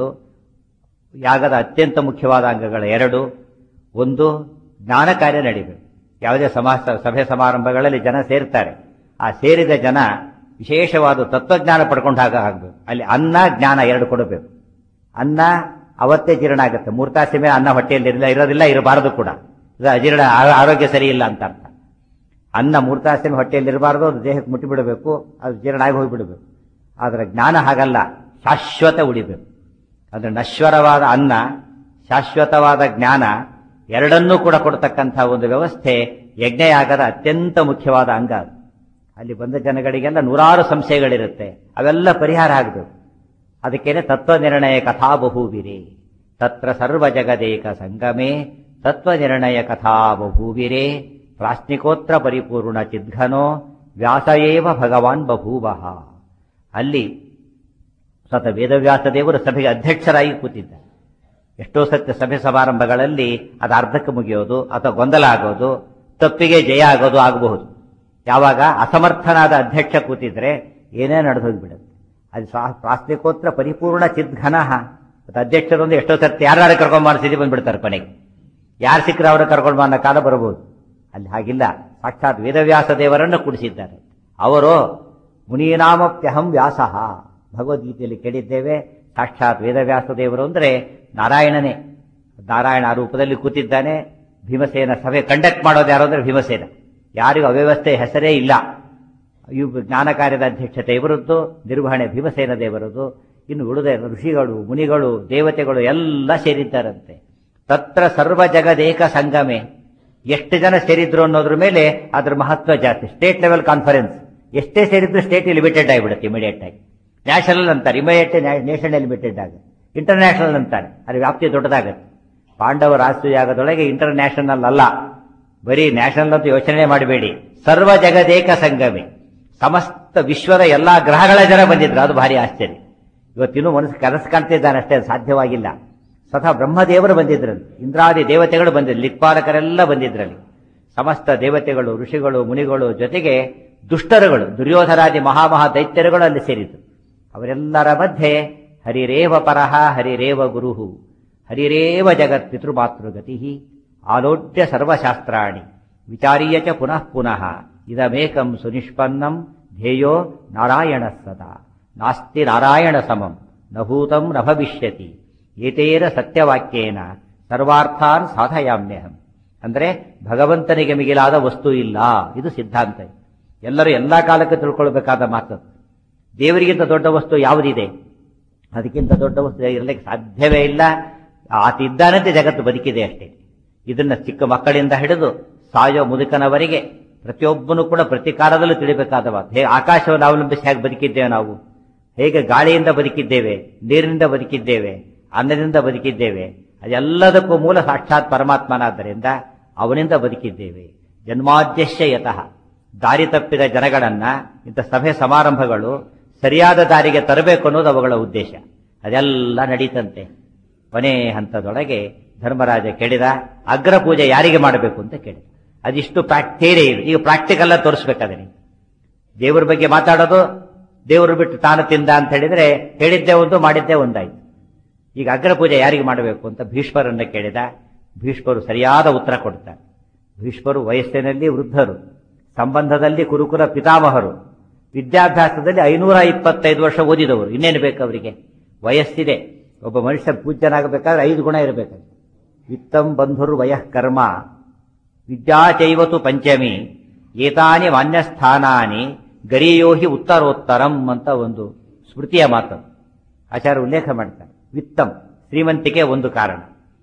ಯಾಗದ ಅತ್ಯಂತ ಮುಖ್ಯವಾದ ಅಂಗಗಳ ಎರಡು ಒಂದು ಜ್ಞಾನ ಕಾರ್ಯ ನಡಿಬೇಕು ಯಾವುದೇ ಸಮಾಜ ಸಭೆ ಸಮಾರಂಭಗಳಲ್ಲಿ ಜನ ಸೇರ್ತಾರೆ ಆ ಸೇರಿದ ಜನ ವಿಶೇಷವಾದ ತತ್ವಜ್ಞಾನ ಪಡ್ಕೊಂಡು ಹಾಗ ಆಗ್ಬೇಕು ಅಲ್ಲಿ ಅನ್ನ ಜ್ಞಾನ ಎರಡು ಕೊಡಬೇಕು ಅನ್ನ ಅವತ್ತೇ ಜೀರ್ಣ ಆಗುತ್ತೆ ಮೂರ್ತಾಸಿ ಮೇಲೆ ಅನ್ನ ಹೊಟ್ಟೆಯಲ್ಲಿ ಇರಲಿಲ್ಲ ಇರೋದಿಲ್ಲ ಇರಬಾರದು ಕೂಡ ಇದು ಅಜೀರ್ಣ ಆ- ಆರೋಗ್ಯ ಸರಿ ಇಲ್ಲ ಅಂತ ಅರ್ಥ ಅನ್ನ ಮೂರ್ತಾಸಿನ ಹೊಟ್ಟೆಯಲ್ಲಿ ಇರಬಾರ್ದು ಅದು ದೇಹಕ್ಕೆ ಮುಟ್ಟಿಬಿಡಬೇಕು ಅದು ಜೀರ್ಣ ಆಗಿ ಹೋಗಿಬಿಡಬೇಕು ಆದರೆ ಜ್ಞಾನ ಹಾಗಲ್ಲ ಶಾಶ್ವತ ಉಳಿಬೇಕು ಅಂದ್ರೆ ನಶ್ವರವಾದ ಅನ್ನ ಶಾಶ್ವತವಾದ ಜ್ಞಾನ ಎರಡನ್ನೂ ಕೂಡ ಕೊಡ್ತಕ್ಕಂಥ ಒಂದು ವ್ಯವಸ್ಥೆ ಯಜ್ಞಯಾಗದ ಅತ್ಯಂತ ಮುಖ್ಯವಾದ ಅಂಗ ಅದು. ಅಲ್ಲಿ ಬಂದ ಜನಗಳಿಗೆಲ್ಲ ನೂರಾರು ಸಂಶಯಗಳಿರುತ್ತೆ ಅವೆಲ್ಲ ಪರಿಹಾರ ಆಗಬೇಕು ಅದಕ್ಕೇನೆ ತತ್ವ ನಿರ್ಣಯ ಕಥಾ ಬಹುವಿರೆ ತತ್ರ ಸರ್ವ ಜಗದೇಕ ಸಂಗಮೇ ತತ್ವ ನಿರ್ಣಯ ಕಥಾ ಬಹುವಿರೆ ಪ್ರಾಶ್ನಿಕೋತ್ರ ಪರಿಪೂರ್ಣ ಚಿದ್ಘನೋ ವ್ಯಾಸಯೇವ ಭಗವಾನ್ ಬಭೂವಃ ಅಲ್ಲಿ ಸ್ವತಃ ವೇದವ್ಯಾಸ ದೇವರು ಸಭೆಗೆ ಅಧ್ಯಕ್ಷರಾಗಿ ಕೂತಿದ್ದಾರೆ ಎಷ್ಟೋ ಸತ್ಯ ಸಭೆ ಸಮಾರಂಭಗಳಲ್ಲಿ ಅದು ಅರ್ಧಕ್ಕೆ ಮುಗಿಯೋದು ಅಥವಾ ಗೊಂದಲ ಆಗೋದು ತಪ್ಪಿಗೆ ಜಯ ಆಗೋದು ಆಗಬಹುದು ಯಾವಾಗ ಅಸಮರ್ಥನಾದ ಅಧ್ಯಕ್ಷ ಕೂತಿದ್ರೆ ಏನೇ ನಡೆದು ಹೋಗ್ಬಿಡುತ್ತೆ ಅದು ಸಾ- ಪ್ರಾಸ್ತಿಕೋತ್ರ ಪರಿಪೂರ್ಣ ಚಿದ್ಘನ ಮತ್ತು ಅಧ್ಯಕ್ಷರೊಂದು ಎಷ್ಟೋ ಸರ್ತಿ ಯಾರು ಕರ್ಕೊಂಡ್ ಮಾಡಿಸಿದಿ ಬಂದ್ಬಿಡ್ತಾರೆ ಕೊನೆಗೆ ಯಾರು ಸಿಕ್ಕರೆ ಅವರ ಕರ್ಕೊಂಡು ಅನ್ನೋ ಕಾಲ ಬರಬಹುದು ಅಲ್ಲಿ ಹಾಗಿಲ್ಲ ಸಾಕ್ಷಾತ್ ವೇದವ್ಯಾಸ ದೇವರನ್ನು ಕೂಡಿಸಿದ್ದಾರೆ ಅವರು ಮುನೀನಾಮಪ್ಯಹಂ ವ್ಯಾಸಃ ಭಗವದ್ಗೀತೆಯಲ್ಲಿ ಕೇಳಿದ್ದೇವೆ ಸಾಕ್ಷಾತ್ ವೇದವ್ಯಾಸ ದೇವರು ಅಂದ್ರೆ ನಾರಾಯಣನೇ ನಾರಾಯಣ ಆ ರೂಪದಲ್ಲಿ ಕೂತಿದ್ದಾನೆ ಭೀಮಸೇನ ಸಭೆ ಕಂಡಕ್ಟ್ ಮಾಡೋದು ಯಾರು ಅಂದ್ರೆ ಭೀಮಸೇನ ಯಾರಿಗೂ ಅವ್ಯವಸ್ಥೆ ಹೆಸರೇ ಇಲ್ಲ ಇವು ಜ್ಞಾನ ಕಾರ್ಯದ ಅಧ್ಯಕ್ಷತೆ ಇವರದ್ದು ನಿರ್ವಹಣೆ ಭೀಮಸೇನ ದೇವರದ್ದು ಇನ್ನು ಉಳಿದ ಋಷಿಗಳು ಮುನಿಗಳು ದೇವತೆಗಳು ಎಲ್ಲ ಸೇರಿದ್ದಾರಂತೆ ತತ್ರ ಸರ್ವ ಜಗದೇಕ ಸಂಗಮೆ ಎಷ್ಟು ಜನ ಸೇರಿದ್ರು ಅನ್ನೋದ್ರ ಮೇಲೆ ಅದ್ರ ಮಹತ್ವ ಜಾಸ್ತಿ ಸ್ಟೇಟ್ ಲೆವೆಲ್ ಕಾನ್ಫರೆನ್ಸ್ ಎಷ್ಟೇ ಸೇರಿದ್ರು ಸ್ಟೇಟ್ ಲಿಮಿಟೆಡ್ ಆಗಿಬಿಡುತ್ತೆ ಇಮಿಡಿಯೇಟ್ ಆಗಿ ನ್ಯಾಷನಲ್ ಅಂತಾರೆ ಇಮಿಡಿಯೇಟ್ ನೇಷನಲ್ ಲಿಮಿಟೆಡ್ ಆಗುತ್ತೆ ಇಂಟರ್ನ್ಯಾಷನಲ್ ಅಂತಾರೆ ಅದ್ರ ವ್ಯಾಪ್ತಿ ದೊಡ್ಡದಾಗುತ್ತೆ ಪಾಂಡವ ರಾಷ್ಟ್ರೀಯಾಗದೊಳಗೆ ಇಂಟರ್ನ್ಯಾಷನಲ್ ಅಲ್ಲ ಬರೀ ನ್ಯಾಷನಲ್ ಅಂತ ಯೋಚನೆ ಮಾಡಬೇಡಿ ಸರ್ವ ಜಗದೇಕ ಸಂಗಮೆ ಸಮಸ್ತ ವಿಶ್ವದ ಎಲ್ಲಾ ಗ್ರಹಗಳ ಜನ ಬಂದಿದ್ರು ಅದು ಭಾರಿ ಆಶ್ಚರ್ಯ ಇವತ್ತಿನ್ನೂ ಮನಸ್ಸು ಕನಸು ಕಾಣ್ತಿದ್ದಾನೆ ಅಷ್ಟೇ ಅದು ಸಾಧ್ಯವಾಗಿಲ್ಲ ಸ್ವತಃ ಬ್ರಹ್ಮದೇವರು ಬಂದಿದ್ರಲ್ಲಿ ಇಂದ್ರಾದಿ ದೇವತೆಗಳು ಬಂದಿದ್ರು ಲಿಕ್ಪಾಲಕರೆಲ್ಲ ಬಂದಿದ್ರಲ್ಲಿ ಸಮಸ್ತ ದೇವತೆಗಳು ಋಷಿಗಳು ಮುನಿಗಳು ಜೊತೆಗೆ ದುಷ್ಟರುಗಳು ದುರ್ಯೋಧರಾದಿ ಮಹಾಮಹಾ ದೈತ್ಯರುಗಳು ಅಲ್ಲಿ ಸೇರಿದ್ರು ಅವರೆಲ್ಲರ ಮಧ್ಯೆ ಹರಿರೇವ ಪರಹ ಹರಿರೇವ ಗುರುಹು ಹರಿರೇವ ಜಗತ್ ಪಿತೃಮಾತೃಗತಿ ಆಲೋಡ್ಯ ಸರ್ವಶಾಸ್ತ್ರಾಣಿ ವಿಚಾರೀಯ ಚ ಪುನಃ ಪುನಃ ಇದಮೇಕಂ ಸುನಿಷ್ಪನ್ನಂ ಧ್ಯೇಯೋ ನಾರಾಯಣ ಸದಾ ನಾಸ್ತಿ ನಾರಾಯಣ ಸಮಂ ನ ಭೂತಂ ನ ಭವಿಷ್ಯತಿ ಏತೇನ ಸತ್ಯವಾಕ್ಯೇನ ಸರ್ವಾರ್ಥಾನ್ ಸಾಧಯಾಮ್ಯಹಂ ಅಂದ್ರೆ ಭಗವಂತನಿಗೆ ಮಿಗಿಲಾದ ವಸ್ತು ಇಲ್ಲ ಇದು ಸಿದ್ಧಾಂತ ಎಲ್ಲರೂ ಎಲ್ಲಾ ಕಾಲಕ್ಕೆ ತಿಳ್ಕೊಳ್ಬೇಕಾದ ಮಾತು ದೇವರಿಗಿಂತ ದೊಡ್ಡ ವಸ್ತು ಯಾವುದಿದೆ ಅದಕ್ಕಿಂತ ದೊಡ್ಡ ವಸ್ತು ಇರಲಿಕ್ಕೆ ಸಾಧ್ಯವೇ ಇಲ್ಲ ಆತಿದ್ದಾನಂತೆ ಜಗತ್ತು ಬದುಕಿದೆ ಅಷ್ಟೇ ಇದನ್ನ ಚಿಕ್ಕ ಮಕ್ಕಳಿಂದ ಹಿಡಿದು ಸಾಯೋ ಮುದುಕನವರೆಗೆ ಪ್ರತಿಯೊಬ್ಬನು ಕೂಡ ಪ್ರತಿ ಕಾಲದಲ್ಲೂ ತಿಳಿಬೇಕಾದ ಮಾತು ಹೇಗೆ ಆಕಾಶವನ್ನು ಅವಲಂಬಿಸಿ ಹೇಗೆ ಬದುಕಿದ್ದೇವೆ ನಾವು ಹೇಗೆ ಗಾಳಿಯಿಂದ ಬದುಕಿದ್ದೇವೆ ನೀರಿನಿಂದ ಬದುಕಿದ್ದೇವೆ ಅನ್ನದಿಂದ ಬದುಕಿದ್ದೇವೆ ಅದೆಲ್ಲದಕ್ಕೂ ಮೂಲ ಸಾಕ್ಷಾತ್ ಪರಮಾತ್ಮನಾದ್ದರಿಂದ ಅವನಿಂದ ಬದುಕಿದ್ದೇವೆ ಜನ್ಮಾದ್ಯಶ್ಯ ಯತಃ ದಾರಿ ತಪ್ಪಿದ ಜನಗಳನ್ನ ಇಂಥ ಸಭೆ ಸಮಾರಂಭಗಳು ಸರಿಯಾದ ದಾರಿಗೆ ತರಬೇಕು ಅನ್ನೋದು ಅವುಗಳ ಉದ್ದೇಶ ಅದೆಲ್ಲ ನಡೀತಂತೆ ಕೊನೆ ಹಂತದೊಳಗೆ ಧರ್ಮರಾಜ ಕೇಳಿದ ಅಗ್ರ ಪೂಜೆ ಯಾರಿಗೆ ಮಾಡಬೇಕು ಅಂತ ಕೇಳಿದ ಅದಿಷ್ಟು ಥೇರೆ ಇದೆ ಈಗ ಪ್ರಾಕ್ಟಿಕಲ್ ತೋರಿಸ್ಬೇಕಾದ್ರೆ ದೇವರ ಬಗ್ಗೆ ಮಾತಾಡೋದು ದೇವರು ಬಿಟ್ಟು ತಾನು ತಿಂದ ಅಂತ ಹೇಳಿದ್ರೆ ಹೇಳಿದ್ದೇ ಒಂದು ಮಾಡಿದ್ದೇ ಒಂದಾಯ್ತು ಈಗ ಅಗ್ರ ಪೂಜೆ ಯಾರಿಗೆ ಮಾಡಬೇಕು ಅಂತ ಭೀಷ್ಮರನ್ನ ಕೇಳಿದ ಭೀಷ್ಮರು ಸರಿಯಾದ ಉತ್ತರ ಕೊಡ್ತಾರೆ ಭೀಷ್ಮರು ವಯಸ್ಸಿನಲ್ಲಿ ವೃದ್ಧರು ಸಂಬಂಧದಲ್ಲಿ ಕುರುಕುಲ ಪಿತಾಮಹರು ವಿದ್ಯಾಭ್ಯಾಸದಲ್ಲಿ ಐನೂರ ಇಪ್ಪತ್ತೈದು ವರ್ಷ ಓದಿದವರು ಇನ್ನೇನು ಬೇಕು ಅವರಿಗೆ ವಯಸ್ಸಿದೆ ಒಬ್ಬ ಮನುಷ್ಯ ಪೂಜ್ಯನಾಗಬೇಕಾದ್ರೆ ಐದು ಗುಣ ಇರಬೇಕು ವಿತ್ತಂ ಬಂಧುರು ವಯಃ ಕರ್ಮ ವಿದ್ಯಾಚೈವತು ಪಂಚಮಿ ಏತಾನಿ ಮಾನ್ಯಸ್ಥಾನಾನಿ ಗರಿಯೋಹಿ ಉತ್ತರೋತ್ತರಂ ಅಂತ ಒಂದು ಸ್ಮೃತಿಯ ಮಾತು ಆಚಾರ್ಯ ಉಲ್ಲೇಖ ಮಾಡ್ತಾರೆ ವಿತ್ತಂ ಶ್ರೀಮಂತಿಕೆ ಒಂದು ಕಾರಣ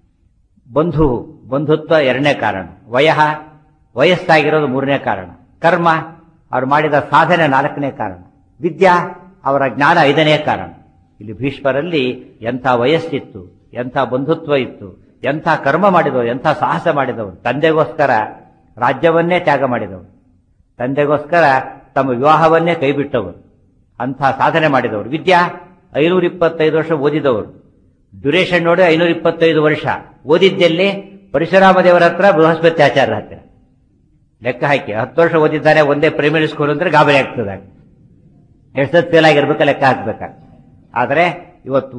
ಬಂಧು ಬಂಧುತ್ವ ಎರಡನೇ ಕಾರಣ ವಯಃ ವಯಸ್ಸಾಗಿರೋದು ಮೂರನೇ ಕಾರಣ ಕರ್ಮ ಅವರು ಮಾಡಿದ ಸಾಧನೆ ನಾಲ್ಕನೇ ಕಾರಣ ವಿದ್ಯಾ ಅವರ ಜ್ಞಾನ ಐದನೇ ಕಾರಣ ಇಲ್ಲಿ ಭೀಷ್ಮರಲ್ಲಿ ಎಂಥ ವಯಸ್ಸಿತ್ತು ಎಂಥ ಬಂಧುತ್ವ ಇತ್ತು ಎಂಥ ಕರ್ಮ ಮಾಡಿದವರು ಎಂಥ ಸಾಹಸ ಮಾಡಿದವರು ತಂದೆಗೋಸ್ಕರ ರಾಜ್ಯವನ್ನೇ ತ್ಯಾಗ ಮಾಡಿದವರು ತಂದೆಗೋಸ್ಕರ ತಮ್ಮ ವಿವಾಹವನ್ನೇ ಕೈಬಿಟ್ಟವರು ಅಂಥ ಸಾಧನೆ ಮಾಡಿದವರು ವಿದ್ಯಾ ಐನೂರ ಇಪ್ಪತ್ತೈದು ವರ್ಷ ಓದಿದವರು ಡ್ಯುರೇಷನ್ ನೋಡಿ ಐನೂರ ಇಪ್ಪತ್ತೈದು ವರ್ಷ ಓದಿದ್ದೆಲ್ಲಿ ಪರಶುರಾಮ ದೇವರ ಹತ್ರ ಬೃಹಸ್ಪತಿ ಆಚಾರ್ಯರ ಹತ್ತಿರ ಲೆಕ್ಕ ಹಾಕಿ ಹತ್ತು ವರ್ಷ ಓದಿದ್ದಾನೆ ಒಂದೇ ಪ್ರೈಮರಿ ಸ್ಕೂಲ್ ಅಂದ್ರೆ ಗಾಬರಿ ಆಗ್ತದೆ ಎಷ್ಟು ಫೇಲ್ ಆಗಿರ್ಬೇಕು ಲೆಕ್ಕ ಹಾಕ್ಬೇಕ ಆದರೆ ಇವತ್ತು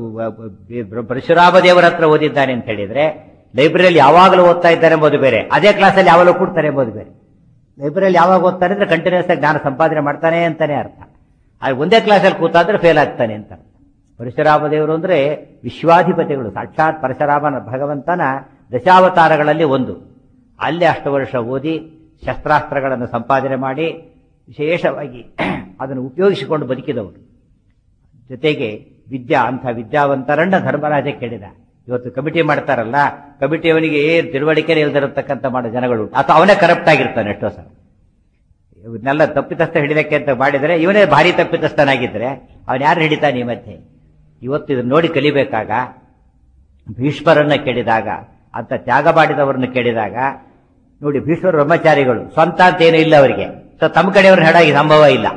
ಪರಶುರಾಮ ದೇವರ ಹತ್ರ ಓದಿದ್ದಾನೆ ಅಂತ ಹೇಳಿದ್ರೆ ಲೈಬ್ರರಿಯಲ್ಲಿ ಯಾವಾಗಲೂ ಓದ್ತಾ ಇದ್ದಾರೆ ಎಂಬುದು ಬೇರೆ ಅದೇ ಕ್ಲಾಸಲ್ಲಿ ಯಾವಾಗಲೂ ಕೂಡ್ತಾರೆ ಎಂಬುದು ಬೇರೆ ಲೈಬ್ರರಿಯಲ್ಲಿ ಯಾವಾಗ ಓದ್ತಾನೆ ಅಂದ್ರೆ ಕಂಟಿನ್ಯೂಸ್ ಆಗಿ ಜ್ಞಾನ ಸಂಪಾದನೆ ಮಾಡ್ತಾನೆ ಅಂತಾನೆ ಅರ್ಥ ಆದ್ರೆ ಒಂದೇ ಕ್ಲಾಸಲ್ಲಿ ಕೂತಾದ್ರೆ ಫೇಲ್ ಆಗ್ತಾನೆ ಅಂತ ಪರಶುರಾಮ ದೇವರು ಅಂದ್ರೆ ವಿಶ್ವಾಧಿಪತಿಗಳು ಸಾಕ್ಷಾತ್ ಪರಶುರಾಮನ ಭಗವಂತನ ದಶಾವತಾರಗಳಲ್ಲಿ ಒಂದು ಅಲ್ಲಿ ಅಷ್ಟು ವರ್ಷ ಓದಿ ಶಸ್ತ್ರಾಸ್ತ್ರಗಳನ್ನು ಸಂಪಾದನೆ ಮಾಡಿ ವಿಶೇಷವಾಗಿ ಅದನ್ನು ಉಪಯೋಗಿಸಿಕೊಂಡು ಬದುಕಿದವರು ಜೊತೆಗೆ ವಿದ್ಯಾ ಅಂಥ ವಿದ್ಯಾವಂತರನ್ನ ಧರ್ಮರಾಜ ಕೇಳಿದ ಇವತ್ತು ಕಮಿಟಿ ಮಾಡ್ತಾರಲ್ಲ ಕಮಿಟಿಯವನಿಗೆ ಏನ್ ತಿಳುವಳಿಕೆ ಇಲ್ದಿರತಕ್ಕಂಥ ಮಾಡೋ ಜನಗಳು ಅಥವಾ ಅವನೇ ಕರಪ್ಟ್ ಆಗಿರ್ತಾನೆ ಎಷ್ಟೋ ಸಲ ಇವನ್ನೆಲ್ಲ ತಪ್ಪಿತಸ್ಥ ಹಿಡಿದಕ್ಕೆ ಅಂತ ಮಾಡಿದರೆ ಇವನೇ ಭಾರಿ ತಪ್ಪಿತಸ್ಥನಾಗಿದ್ರೆ ಅವನ್ ಯಾರು ಹಿಡಿತಾನೆ ಈ ಮಧ್ಯೆ ಇವತ್ತು ಇದನ್ನ ನೋಡಿ ಕಲಿಬೇಕಾಗ ಭೀಷ್ಮರನ್ನ ಕೇಳಿದಾಗ ಅಂತ ತ್ಯಾಗ ಮಾಡಿದವರನ್ನ ಕೇಳಿದಾಗ ನೋಡಿ ಭೀಷ್ಮರ ಬ್ರಹ್ಮಚಾರಿಗಳು ಸ್ವಂತ ಅಂತ ಏನೂ ಇಲ್ಲ ಅವರಿಗೆ ಸೊ ತಮ್ಮ ಕಡೆಯವ್ರ ಹೆಡಾಗಿ ಸಂಭವ ಇಲ್ಲ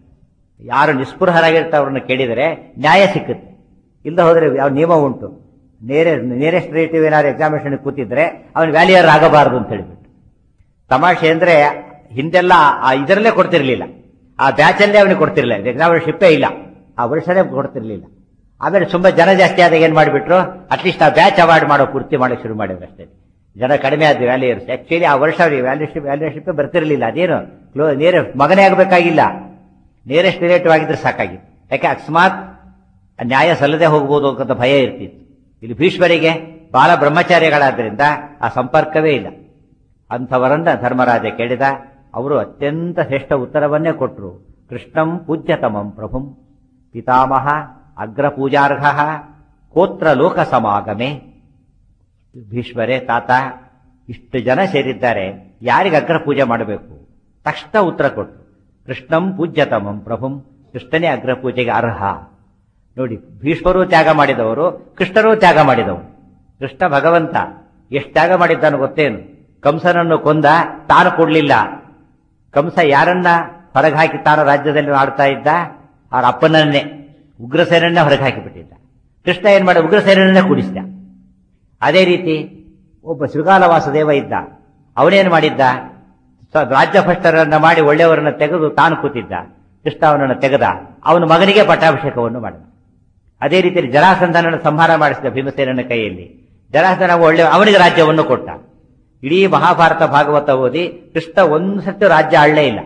ಯಾರು ನಿಸ್ಪೃಹರಾಗಿರ್ತಾವ್ರನ್ನ ಕೇಳಿದರೆ ನ್ಯಾಯ ಸಿಕ್ಕುತ್ತೆ ಇಲ್ಲ ಹೋದ್ರೆ ಯಾವ ನಿಯಮ ಉಂಟು ನೇರ ನೇರೆಸ್ಟ್ ರಿಲೇಟಿವ್ ಏನಾದ್ರು ಎಕ್ಸಾಮಿನೇಷನ್ ಕೂತಿದ್ರೆ ಅವನು ವ್ಯಾಲಿಯರ್ ಆಗಬಾರದು ಅಂತ ಹೇಳಿಬಿಟ್ಟು ತಮಾಷೆ ಅಂದ್ರೆ ಹಿಂದೆಲ್ಲ ಆ ಇದರಲ್ಲೇ ಕೊಡ್ತಿರ್ಲಿಲ್ಲ ಆ ಬ್ಯಾಚಲ್ಲೇ ಅವನಿಗೆ ಕೊಡ್ತಿರ್ಲಿಲ್ಲ ಎಕ್ಸಾಮಿನೇಷನ್ಶಿಪ್ಪೇ ಇಲ್ಲ ಆ ವರ್ಷನೇ ಕೊಡ್ತಿರ್ಲಿಲ್ಲ ಆಮೇಲೆ ತುಂಬಾ ಜನ ಜಾಸ್ತಿ ಆದಾಗ ಏನ್ ಮಾಡಿಬಿಟ್ರು ಅಟ್ಲೀಸ್ಟ್ ಆ ಬ್ಯಾಚ್ ಅವಾರ್ಡ್ ಮಾಡೋ ಪೂರ್ತಿ ಮಾಡಕ್ಕೆ ಶುರು ಮಾಡಿದ್ರು ಅಷ್ಟೇ ಜನ ಕಡಿಮೆ ಆದ ವ್ಯಾಲ್ಯೂರ್ಸ್ ಆಕ್ಚುಲಿ ಆ ವರ್ಷ ಅವ್ರಿಗೆ ವ್ಯಾಲ್ಯೂಶಿಪ್ ವ್ಯಾಲ್ಯೂಶಿಪ್ ಬರ್ತಿರ್ಲಿಲ್ಲ ಅದೇನು ಕ್ಲೋ ನೇರ ಮಗನೇ ಆಗಬೇಕಾಗಿಲ್ಲ ನೇರೆಸ್ಟ್ ರಿಲೇಟಿವ್ ಆಗಿದ್ರೆ ಸಾಕಾಗಿತ್ತು ಯಾಕೆ ಅಕಸ್ಮಾತ್ ನ್ಯಾಯ ಸಲ್ಲದೆ ಹೋಗ್ಬೋದು ಅಂತ ಭಯ ಇರ್ತಿತ್ತು ಇಲ್ಲಿ ಭೀಷ್ಮರಿಗೆ ಬಾಲ ಬ್ರಹ್ಮಚಾರಿಗಳಾದ್ರಿಂದ ಆ ಸಂಪರ್ಕವೇ ಇಲ್ಲ ಅಂಥವರನ್ನ ಧರ್ಮರಾಜ ಕೇಳಿದ ಅವರು ಅತ್ಯಂತ ಶ್ರೇಷ್ಠ ಉತ್ತರವನ್ನೇ ಕೊಟ್ಟರು ಕೃಷ್ಣಂ ಪೂಜ್ಯತಮಂ ಪ್ರಭುಂ ಪಿತಾಮಹ ಅಗ್ರಪೂಜಾರ್ಹ ಕೋತ್ರ ಲೋಕ ಸಮಾಗಮೆ ಭೀಷ್ಮರೇ ತಾತ ಇಷ್ಟು ಜನ ಸೇರಿದ್ದಾರೆ ಯಾರಿಗೆ ಅಗ್ರ ಪೂಜೆ ಮಾಡಬೇಕು ತಕ್ಷಣ ಉತ್ತರ ಕೊಟ್ಟು ಕೃಷ್ಣಂ ಪೂಜ್ಯತಮಂ ಪ್ರಭುಂ ಕೃಷ್ಣನೇ ಅಗ್ರ ಪೂಜೆಗೆ ಅರ್ಹ ನೋಡಿ ಭೀಷ್ಮರು ತ್ಯಾಗ ಮಾಡಿದವರು ಕೃಷ್ಣರು ತ್ಯಾಗ ಮಾಡಿದವರು ಕೃಷ್ಣ ಭಗವಂತ ಎಷ್ಟು ತ್ಯಾಗ ಮಾಡಿದ್ದಾನು ಗೊತ್ತೇನು ಕಂಸನನ್ನು ಕೊಂದ ತಾನು ಕೊಡ್ಲಿಲ್ಲ ಕಂಸ ಯಾರನ್ನ ಹೊರಗೆ ಹಾಕಿ ತಾನು ರಾಜ್ಯದಲ್ಲಿ ಆಡ್ತಾ ಇದ್ದ ಅವ್ರ ಅಪ್ಪನನ್ನೇ ಉಗ್ರಸೇನನ್ನೇ ಹೊರಗೆ ಹಾಕಿಬಿಟ್ಟಿದ್ದ ಕೃಷ್ಣ ಏನ್ ಮಾಡ ಉಗ್ರಸೇನನ್ನೇ ಕೂಡಿಸಿದ ಅದೇ ರೀತಿ ಒಬ್ಬ ಶೃಗಾಲ ವಾಸುದೇವ ಇದ್ದ ಅವನೇನು ಮಾಡಿದ್ದ ಸ- ರಾಜ್ಯ ಭ್ರಷ್ಟರನ್ನ ಮಾಡಿ ಒಳ್ಳೆಯವರನ್ನ ತೆಗೆದು ತಾನು ಕೂತಿದ್ದ ಕೃಷ್ಣ ಅವನನ್ನು ತೆಗೆದ ಅವನ ಮಗನಿಗೆ ಪಟ್ಟಾಭಿಷೇಕವನ್ನು ಮಾಡಿದ ಅದೇ ರೀತಿ ಜರಾಸಂಧನನ್ನು ಸಂಹಾರ ಮಾಡಿಸಿದ ಭೀಮಸೇನನ ಕೈಯಲ್ಲಿ ಜರಾಸಂಧನ ಒಳ್ಳೆ ಅವನಿಗೆ ರಾಜ್ಯವನ್ನು ಕೊಟ್ಟ ಇಡೀ ಮಹಾಭಾರತ ಭಾಗವತ ಓದಿ ಕೃಷ್ಣ ಒಂದು ಸತ್ಯ ರಾಜ್ಯ ಆಳಲೇ ಇಲ್ಲ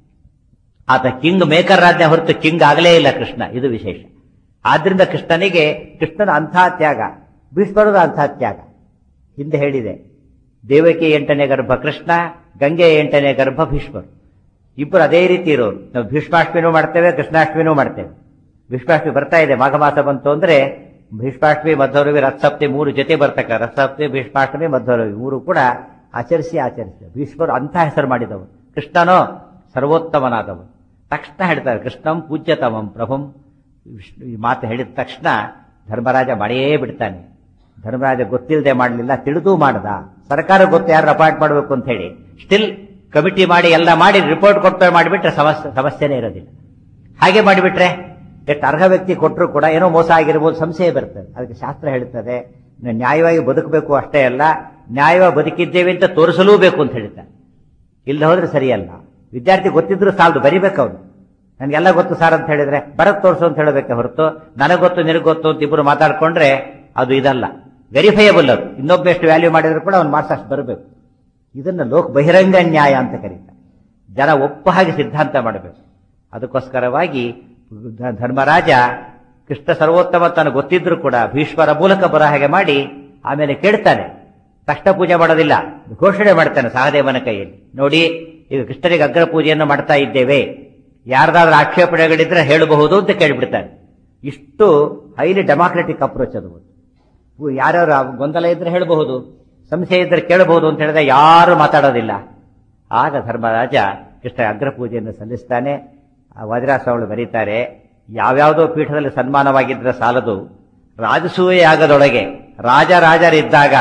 ಆತ ಕಿಂಗ್ ಮೇಕರ್ ರಾಜ್ಯ ಹೊರತು ಕಿಂಗ್ ಆಗಲೇ ಇಲ್ಲ ಕೃಷ್ಣ ಇದು ವಿಶೇಷ ಆದ್ರಿಂದ ಕೃಷ್ಣನಿಗೆ ಕೃಷ್ಣನ ಅಂಥ ತ್ಯಾಗ ಭೀಷ್ಮರದ ಅಂಥ ತ್ಯಾಗ ಹಿಂದೆ ಹೇಳಿದೆ ದೇವಕಿ ಎಂಟನೇ ಗರ್ಭ ಕೃಷ್ಣ ಗಂಗೆ ಎಂಟನೇ ಗರ್ಭ ಭೀಷ್ಮರು ಇಬ್ಬರು ಅದೇ ರೀತಿ ಇರೋರು ನಾವು ಭೀಷ್ಮಾಷ್ಟಮಿನೂ ಮಾಡ್ತೇವೆ ಕೃಷ್ಣಾಷ್ಟಮಿನೂ ಮಾಡ್ತೇವೆ ಭೀಷ್ಮಾಷ್ಟಮಿ ಬರ್ತಾ ಇದೆ ಮಾಘ ಮಾಸ ಬಂತು ಅಂದ್ರೆ ಭೀಷ್ಮಾಷ್ಟಮಿ ಮಧ್ವರವಿ ರಥಸಪ್ತಿ ಮೂರು ಜೊತೆ ಬರ್ತಕ್ಕ ರಥಸಪ್ತಿ ಭೀಷ್ಮಾಷ್ಟಮಿ ಮಧ್ವರವಿ ಮೂರು ಕೂಡ ಆಚರಿಸಿ ಆಚರಿಸಿ ಭೀಷ್ಮರು ಅಂಥ ಹೆಸರು ಮಾಡಿದವರು ಕೃಷ್ಣನೋ ಸರ್ವೋತ್ತಮನಾದವರು ತಕ್ಷಣ ಹೇಳ್ತಾರೆ ಕೃಷ್ಣಂ ಪೂಜ್ಯತಮಂ ಪ್ರಭುಂ ವಿಷ್ಣು ಈ ಮಾತು ಹೇಳಿದ ತಕ್ಷಣ ಧರ್ಮರಾಜ ಮಾಡಿಯೇ ಬಿಡ್ತಾನೆ ಧರ್ಮರಾಜ ಗೊತ್ತಿಲ್ಲದೆ ಮಾಡಲಿಲ್ಲ ತಿಳಿದು ಮಾಡದ ಸರ್ಕಾರ ಗೊತ್ತು ಯಾರು ಅಪಾಯಿಂಟ್ ಮಾಡಬೇಕು ಅಂತ ಹೇಳಿ ಸ್ಟಿಲ್ ಕಮಿಟಿ ಮಾಡಿ ಎಲ್ಲ ಮಾಡಿ ರಿಪೋರ್ಟ್ ಕೊಡ್ತಾ ಮಾಡಿಬಿಟ್ರೆ ಸಮಸ್ಯೆ ಸಮಸ್ಯೆನೇ ಇರೋದಿಲ್ಲ ಹಾಗೆ ಮಾಡಿಬಿಟ್ರೆ ಎಷ್ಟು ಅರ್ಹ ವ್ಯಕ್ತಿ ಕೊಟ್ಟರು ಕೂಡ ಏನೋ ಮೋಸ ಆಗಿರ್ಬೋದು ಸಂಶಯ ಬರ್ತದೆ ಅದಕ್ಕೆ ಶಾಸ್ತ್ರ ಹೇಳ್ತದೆ ನಾವು ನ್ಯಾಯವಾಗಿ ಬದುಕಬೇಕು ಅಷ್ಟೇ ಅಲ್ಲ ನ್ಯಾಯವಾಗಿ ಬದುಕಿದ್ದೇವೆ ಅಂತ ತೋರಿಸಲೂ ಬೇಕು ಅಂತ ಹೇಳ್ತಾರೆ ಇಲ್ಲದೆ ಹೋದ್ರೆ ಸರಿಯಲ್ಲ ವಿದ್ಯಾರ್ಥಿ ಗೊತ್ತಿದ್ರು ಸಾಲದು ಬರಿಬೇಕು ಅವನು ನನಗೆಲ್ಲ ಗೊತ್ತು ಸರ್ ಅಂತ ಹೇಳಿದ್ರೆ ಬರಕ್ ತೋರಿಸು ಅಂತ ಹೇಳಬೇಕೆ ಹೊರತು ನನಗೆ ಗೊತ್ತು ನಿನಗೆ ಗೊತ್ತು ಅಂತ ಇಬ್ಬರು ಮಾತಾಡ್ಕೊಂಡ್ರೆ ಅದು ಇದಲ್ಲ ವೆರಿಫೈಯಬಲ್ ಅದು ಇನ್ನೊಬ್ಬ ಎಷ್ಟು ವ್ಯಾಲ್ಯೂ ಮಾಡಿದ್ರು ಕೂಡ ಅವ್ನು ಮಾರ್ಕ್ಸ್ ಅಷ್ಟು ಬರಬೇಕು ಇದನ್ನ ಲೋಕ ಬಹಿರಂಗ ನ್ಯಾಯ ಅಂತ ಕರೀತಾರೆ ಜನ ಒಪ್ಪ ಹಾಗೆ ಸಿದ್ಧಾಂತ ಮಾಡಬೇಕು ಅದಕ್ಕೋಸ್ಕರವಾಗಿ ಧ- ಧರ್ಮರಾಜ ಕೃಷ್ಣ ಸರ್ವೋತ್ತಮ ತಾನು ಗೊತ್ತಿದ್ರು ಕೂಡ ಭೀಷ್ಮರ ಮೂಲಕ ಬರೋ ಹಾಗೆ ಮಾಡಿ ಆಮೇಲೆ ಕೇಳ್ತಾನೆ ತಕ್ಷಣ ಪೂಜೆ ಮಾಡೋದಿಲ್ಲ ಘೋಷಣೆ ಮಾಡ್ತಾನೆ ಸಹದೇವನ ಕೈಯಲ್ಲಿ ನೋಡಿ ಈಗ ಕೃಷ್ಣನಿಗೆ ಅಗ್ರ ಪೂಜೆಯನ್ನು ಮಾಡ್ತಾ ಇದ್ದೇವೆ ಯಾರ್ದಾದ್ರೂ ಆಕ್ಷೇಪಣೆಗಳಿದ್ರೆ ಹೇಳಬಹುದು ಅಂತ ಕೇಳಿಬಿಡ್ತಾನೆ ಇಷ್ಟು ಹೈಲಿ ಡೆಮಾಕ್ರೆಟಿಕ್ ಅಪ್ರೋಚ್ ಅದು ಪು- ಯಾರ್ಯಾರು ಆ ಗೊಂದಲ ಇದ್ರೆ ಹೇಳಬಹುದು ಸಂಶಯ ಇದ್ರೆ ಕೇಳಬಹುದು ಅಂತ ಹೇಳಿದ್ರೆ ಯಾರು ಮಾತಾಡೋದಿಲ್ಲ ಆಗ ಧರ್ಮರಾಜ ಕೃಷ್ಣ ಅಗ್ರ ಪೂಜೆಯನ್ನು ಸಲ್ಲಿಸ್ತಾನೆ ಆ ವಜ್ರಾಸ್ವಾಮಿಗಳು ಬರೀತಾರೆ ಯಾವ್ಯಾವುದೋ ಪೀಠದಲ್ಲಿ ಸನ್ಮಾನವಾಗಿದ್ರೆ ಸಾಲದು ರಾಜಸೂಯ ಯಾಗದೊಳಗೆ ರಾಜ ರಾಜರಿದ್ದಾಗ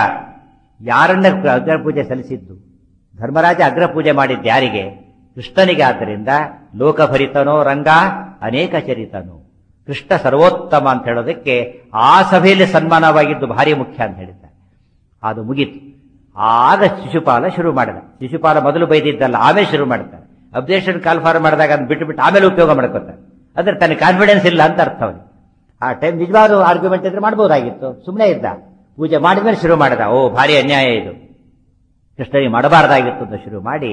ಯಾರನ್ನ ಅಗ್ರ ಪೂಜೆ ಸಲ್ಲಿಸಿದ್ದು ಧರ್ಮರಾಜ ಅಗ್ರ ಪೂಜೆ ಮಾಡಿದ್ದು ಯಾರಿಗೆ ಕೃಷ್ಣನಿಗೆ ಆದ್ದರಿಂದ ಲೋಕಭರಿತನೋ ರಂಗ ಅನೇಕ ಚರಿತನು ಕೃಷ್ಣ ಸರ್ವೋತ್ತಮ ಅಂತ ಹೇಳೋದಕ್ಕೆ ಆ ಸಭೆಯಲ್ಲಿ ಸನ್ಮಾನವಾಗಿದ್ದು ಭಾರಿ ಮುಖ್ಯ ಅಂತ ಹೇಳಿದ್ದಾರೆ ಅದು ಮುಗೀತು ಆಗ ಶಿಶುಪಾಲ ಶುರು ಮಾಡಿದ ಶಿಶುಪಾಲ ಮೊದಲು ಬೈದಿದ್ದಲ್ಲ ಆಮೇಲೆ ಶುರು ಮಾಡ್ತಾರೆ ಅಬ್ಜೆಕ್ಷನ್ ಕಾಲ್ಫಾರ್ ಮಾಡಿದಾಗ ಅದನ್ನ ಬಿಟ್ಟು ಬಿಟ್ಟು ಆಮೇಲೆ ಉಪಯೋಗ ಮಾಡ್ಕೋತಾರೆ ಅಂದ್ರೆ ತನಗೆ ಕಾನ್ಫಿಡೆನ್ಸ್ ಇಲ್ಲ ಅಂತ ಅರ್ಥ ಅವನಿಗೆ ಆ ಟೈಮ್ ನಿಜವಾದ ಆರ್ಗ್ಯುಮೆಂಟ್ ಇದ್ರೆ ಮಾಡ್ಬೋದಾಗಿತ್ತು ಸುಮ್ಮನೆ ಇದ್ದ ಪೂಜೆ ಮಾಡಿದ್ಮೇಲೆ ಶುರು ಮಾಡಿದ ಓ ಭಾರಿ ಅನ್ಯಾಯ ಇದು ಕೃಷ್ಣನಿಗೆ ಮಾಡಬಾರ್ದಾಗಿತ್ತು ಅಂತ ಶುರು ಮಾಡಿ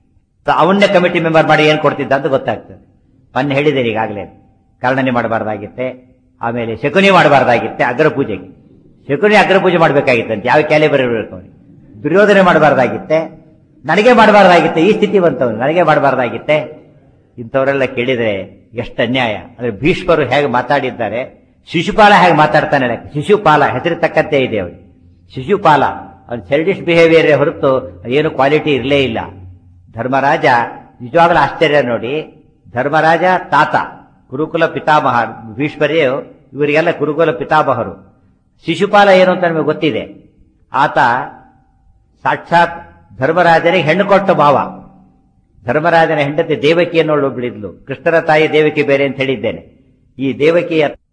ತ- ಅವನ್ನೇ ಕಮಿಟಿ ಮೆಂಬರ್ ಮಾಡಿ ಏನ್ ಕೊಡ್ತಿದ್ದ ಅಂತ ಗೊತ್ತಾಗ್ತದೆ ಮೊನ್ನೆ ಹೇಳಿದ್ದೇನೆ ಈಗಾಗಲೇ ಕರ್ಣನೆ ಮಾಡಬಾರ್ದಾಗಿತ್ತೆ ಆಮೇಲೆ ಶಕುನಿ ಮಾಡಬಾರ್ದಾಗಿತ್ತೆ ಅಗ್ರ ಪೂಜೆಗೆ ಶಕುನಿ ಅಗ್ರ ಪೂಜೆ ಮಾಡ್ಬೇಕಾಗಿತ್ತಂತೆ ಯಾವ ಕ್ಯಾಲಿಬರ್ ಇರಬೇಕು ಅವನಿಗೆ ದುರ್ಯೋಧನೆ ಮಾಡಬಾರ್ದಾಗಿತ್ತೆ ನನಗೆ ಮಾಡಬಾರ್ದಾಗಿತ್ತೆ ಈ ಸ್ಥಿತಿ ಬಂತವನು ನನಗೆ ಮಾಡಬಾರ್ದಾಗಿತ್ತೆ ಇಂಥವರೆಲ್ಲ ಕೇಳಿದ್ರೆ ಎಷ್ಟು ಅನ್ಯಾಯ ಅಂದ್ರೆ ಭೀಷ್ಮರು ಹೇಗೆ ಮಾತಾಡಿದ್ದಾರೆ ಶಿಶುಪಾಲ ಹೇಗೆ ಮಾತಾಡ್ತಾನೆ ಲೆಕ್ಕ. ಶಿಶುಪಾಲ ಹೆಸರು ತಕ್ಕಂತೆ ಇದೆ ಅವನಿಗೆ ಶಿಶುಪಾಲ ಅವನ ಸೆಲ್ಡಿಶ್ ಬಿಹೇವಿಯರ್ ಹೊರತು ಏನು ಕ್ವಾಲಿಟಿ ಇರಲೇ ಇಲ್ಲ ಧರ್ಮರಾಜ ನಿಜವಾಗ್ಲೂ ಆಶ್ಚರ್ಯ ನೋಡಿ ಧರ್ಮರಾಜ ತಾತ ಕುರುಕುಲ ಪಿತಾಮಹ ಭೀಷ್ಮರಿಯು ಇವರಿಗೆಲ್ಲ ಕುರುಕುಲ ಪಿತಾಮಹರು ಶಿಶುಪಾಲ ಏನು ಅಂತ ನಮಗೆ ಗೊತ್ತಿದೆ ಆತ ಸಾಕ್ಷಾತ್ ಧರ್ಮರಾಜನಿಗೆ ಹೆಣ್ಣು ಕೊಟ್ಟ ಭಾವ ಧರ್ಮರಾಜನ ಹೆಂಡತಿ ದೇವಕಿ ಅನ್ನೋಳು ಒಬ್ಳಿದ್ಲು ಕೃಷ್ಣನ ತಾಯಿ ದೇವಕಿ ಬೇರೆ ಅಂತ ಹೇಳಿದ್ದೇನೆ ಈ ದೇವಕಿಯ